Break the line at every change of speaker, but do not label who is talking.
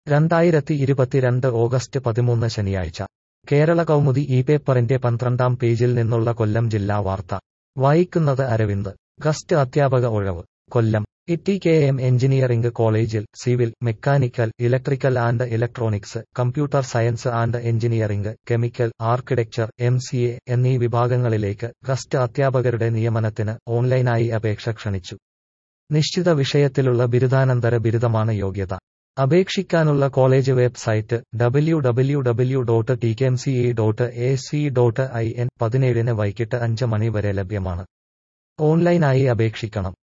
രണ്ടായിരത്തി ഇരുപത്തിരണ്ട് ഓഗസ്റ്റ് പതിമൂന്ന് ശനിയാഴ്ച കേരള കൗമുദി ഈ പേപ്പറിന്റെ പന്ത്രണ്ടാം പേജിൽ നിന്നുള്ള കൊല്ലം ജില്ലാ വാർത്ത വായിക്കുന്നത് അരവിന്ദ് ഗസ്റ്റ് അധ്യാപക ഒഴവ് കൊല്ലം ഇറ്റി കെ എം എഞ്ചിനീയറിംഗ് കോളേജിൽ civil mechanical electrical and electronics computer science and engineering chemical architecture M C A എന്നീ വിഭാഗങ്ങളിലേക്ക് ഗസ്റ്റ് അധ്യാപകരുടെ നിയമനത്തിന് ഓൺലൈനായി അപേക്ഷ ക്ഷണിച്ചു നിശ്ചിത വിഷയത്തിലുള്ള ബിരുദാനന്തര ബിരുദമാണ് യോഗ്യത അപേക്ഷിക്കാനുള്ള college website W W W dot T K M C E dot A C dot I N പതിനേഴിന് വൈകിട്ട് അഞ്ച് മണി വരെ ലഭ്യമാണ് ഓൺലൈനായി അപേക്ഷിക്കണം